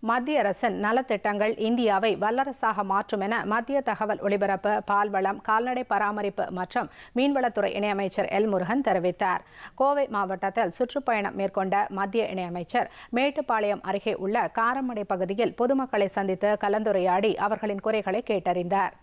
மத்திய அரசின் நலத்திட்டங்கள் இந்தியாவை வல்லரசாக மாற்றும் என மத்திய தகவல் ஒலிபரப்பு பால்வளம் கால்நடை பராமரிப்பு மற்றும் மீன்வளத்துறை இணையமைச்சர் எல் முருகன் தெரிவித்தார் கோவை மாவட்டத்தில் சுற்றுப்பயணம் மேற்கொண்ட மத்திய இணையமைச்சர் மேட்டுப்பாளையம் அருகே உள்ள காரமடை பகுதியில் பொதுமக்களை சந்தித்து கலந்துரையாடி அவர்களின் குறைகளை கேட்டறிந்தார்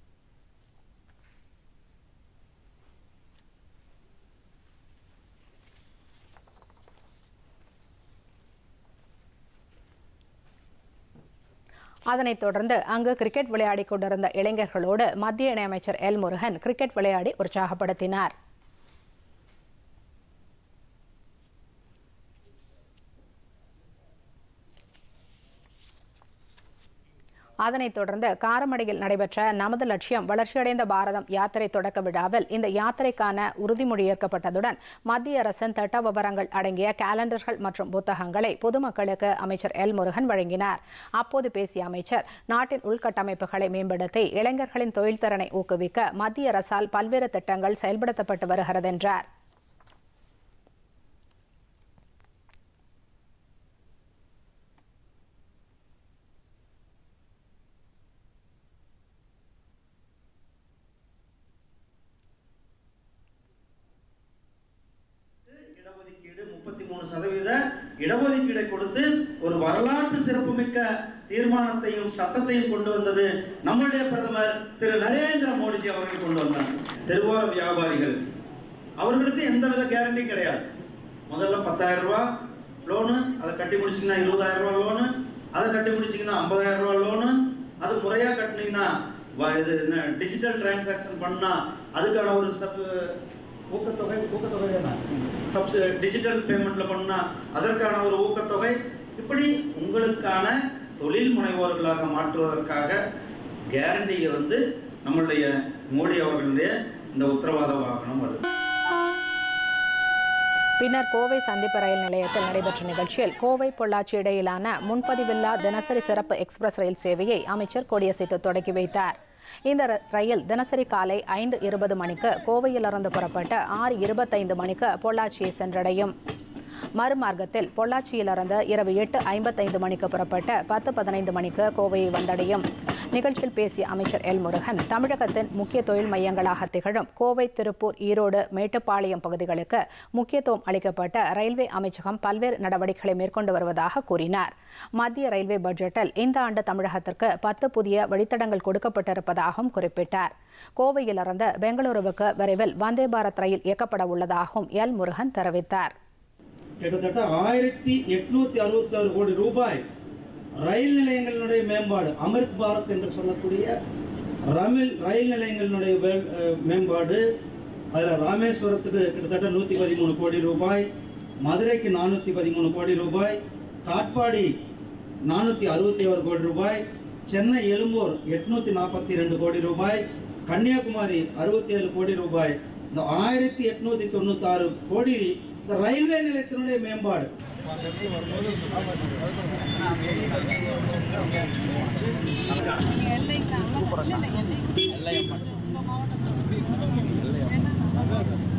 அதனைத் தொடர்ந்து அங்கு கிரிக்கெட் விளையாடிக் கொண்டிருந்த இளைஞர்களோடு மத்திய இணையமைச்சர் எல் முருகன் கிரிக்கெட் விளையாடி உற்சாகப்படுத்தினார் அதனைத் தொடர்ந்து காரமடையில் நடைபெற்ற நமது லட்சியம் வளர்ச்சியடைந்த பாரதம் யாத்திரை தொடக்க விழாவில் இந்த யாத்திரைக்கான உறுதிமொழி ஏற்கப்பட்டதுடன் மத்திய அரசின் திட்ட விவரங்கள் அடங்கிய கேலண்டர்கள் மற்றும் புத்தகங்களை பொதுமக்களுக்கு அமைச்சர் எல் முருகன் வழங்கினார் அப்போது பேசிய அமைச்சர் நாட்டின் உள்கட்டமைப்புகளை மேம்படுத்தி இளைஞர்களின் தொழில்திறனை ஊக்குவிக்க மத்திய அரசால் பல்வேறு திட்டங்கள் செயல்படுத்தப்பட்டு வருகிறது என்றார் இடஒதுக்கீடு முப்பத்தி மூணு சதவீத இடஒதுக்கீடை கொடுத்து ஒரு வரலாற்று சிறப்புமிக்க தீர்மானத்தையும் சட்டத்தையும் கொண்டு வந்தது நம்முடைய பிரதமர் திரு நரேந்திர மோடிஜி அவர்கள் கொண்டு வந்தார் தெருவோர வியாபாரிகள் அவர்களுக்கு எந்தவித கேரண்டி கிடையாது முதல்ல பத்தாயிரம் ரூபாய் லோனு அதை கட்டி முடிச்சிங்கன்னா இருபதாயிரம் ரூபாய் லோனு அதை கட்டி முடிச்சிங்கன்னா ஐம்பதாயிரம் ரூபாய் லோனு அது முறையாக கட்டினீங்கன்னா வ- இது என்ன டிஜிட்டல் டிரான்சாக்ஷன் பண்ணால் அதுக்கான ஒரு சப் ஊக்கத்தொகை ஊக்கத்தொகை தானே சப்ஸ் டிஜிட்டல் பேமெண்ட்ல பண்ணா அதற்கான ஒரு ஊக்கத்தொகை இப்படி உங்களுக்கான தொழில் முனைவோர்களாக மாற்றுவதற்காக கேரண்டியை வந்து நம்மளுடைய மோடி அவர்களுடைய இந்த உத்தரவாத வாகனம் வருது பின்னர் கோவை சந்திப்பு ரயில் நிலையத்தில் நடைபெற்ற நிகழ்ச்சியில் கோவை பொள்ளாச்சி இடையிலான முன்பதிவில்லா தினசரி சிறப்பு எக்ஸ்பிரஸ் ரயில் சேவையை அமைச்சர் கொடியசைத்து தொடங்கி வைத்தார் இந்த ர- ரயில் தினசரி காலை ஐந்து இருபது மணிக்கு கோவையிலிருந்து புறப்பட்டு ஆறு இருபத்தைந்து மணிக்கு பொள்ளாச்சியை சென்றடையும் மறுமார்க்கத்தில் பொள்ளாச்சியிலிருந்து இரவு எட்டு ஐம்பத்தைந்து மணிக்கு புறப்பட்டு பத்து பதினைந்து மணிக்கு கோவையை வந்தடையும் நிகழ்ச்சியில் பேசிய அமைச்சர் எல் முருகன் தமிழகத்தின் முக்கிய தொழில் மையங்களாக திகழும் கோவை திருப்பூர் ஈரோடு மேட்டுப்பாளையம் பகுதிகளுக்கு முக்கியத்துவம் அளிக்கப்பட்ட ரயில்வே அமைச்சகம் பல்வேறு நடவடிக்கைகளை மேற்கொண்டு வருவதாக கூறினார் மத்திய ரயில்வே பட்ஜெட்டில் இந்த ஆண்டு தமிழகத்திற்கு பத்து புதிய வழித்தடங்கள் கொடுக்கப்பட்டிருப்பதாகவும் குறிப்பிட்டார் கோவையிலிருந்து பெங்களூருவுக்கு விரைவில் வந்தே பாரத் ரயில் இயக்கப்பட உள்ளதாகவும் எல் முருகன் தெரிவித்தார் கிட்டத்தட்ட ஆயிரத்தி எட்நூத்தி அறுபத்தாறு கோடி ரூபாய் ரயில் நிலையங்களினுடைய மேம்பாடு அமிர்த் பாரத் என்று சொல்லக்கூடிய ரமில் ரயில் நிலையங்களினுடைய வே- அஹ் மேம்பாடு அதில் ராமேஸ்வரத்துக்கு கிட்டத்தட்ட நூற்றி பதிமூணு கோடி ரூபாய் மதுரைக்கு நானூற்றி பதிமூணு கோடி ரூபாய் காட்பாடி நானூற்றி அறுபத்தி ஒரு கோடி ரூபாய் சென்னை எழும்பூர் எட்நூற்றி நாற்பத்தி ரெண்டு கோடி ரூபாய் கன்னியாகுமரி அறுபத்தி ஏழு கோடி ரூபாய் இந்த ஆயிரத்தி எட்நூத்தி தொண்ணூத்தாறு கோடி இந்த ரயில்வே நிலையத்தினுடைய மேம்பாடு எல்லை